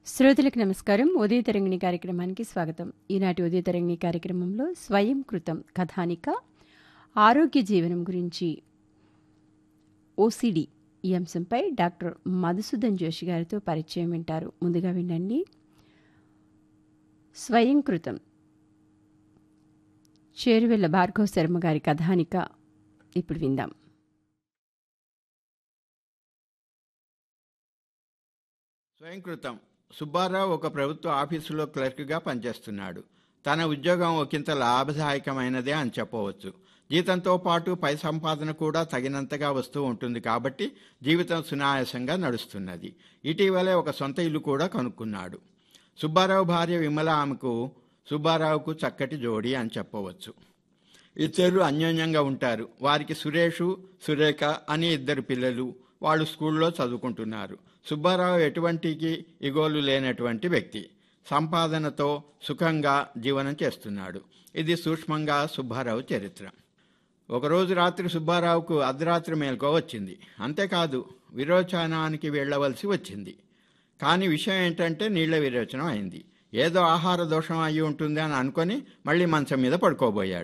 శ్రోతలకు నమస్కారం ఉదయ తరంగిణి కార్యక్రమానికి స్వాగతం ఈనాటి ఉదయ తరంగిణి కార్యక్రమంలో స్వయం కృతం కథానిక ఆరోగ్య జీవనం గురించి ఓసిడి ఈ అంశంపై డాక్టర్ మధుసూదన్ జోషి గారితో పరిచయం వింటారు ముందుగా వినండి స్వయం కృతం చేరువెల్ల భార్గవ శర్మ గారి కథానిక ఇప్పుడు విందాం స్వయంకృతం సుబ్బారావు ఒక ప్రభుత్వ ఆఫీసులో క్లర్క్గా పనిచేస్తున్నాడు తన ఉద్యోగం ఒకంత లాభదాయకమైనదే అని చెప్పవచ్చు జీతంతో పాటు పై సంపాదన కూడా తగినంతగా వస్తూ ఉంటుంది కాబట్టి జీవితం సునాయాసంగా నడుస్తున్నది ఇటీవలే ఒక సొంత ఇల్లు కూడా కనుక్కున్నాడు సుబ్బారావు భార్య విమల ఆమెకు సుబ్బారావుకు చక్కటి జోడి అని చెప్పవచ్చు ఇద్దరు అన్యోన్యంగా ఉంటారు వారికి సురేషు సురేఖ అని ఇద్దరు పిల్లలు వాళ్ళు స్కూల్లో చదువుకుంటున్నారు సుబ్బారావు ఎటువంటికి ఇగోలు లేనటువంటి వ్యక్తి సంపాదనతో సుఖంగా జీవనం చేస్తున్నాడు ఇది సూక్ష్మంగా సుబ్బారావు చరిత్ర ఒకరోజు రాత్రి సుబ్బారావుకు అర్ధరాత్రి మేల్కో వచ్చింది అంతేకాదు విరోచనానికి వెళ్ళవలసి వచ్చింది కానీ విషయం ఏంటంటే నీళ్ల విరోచనం అయింది ఏదో ఆహార దోషం అయి ఉంటుంది అని అనుకొని మళ్ళీ మంచం మీద పడుకోబోయాడు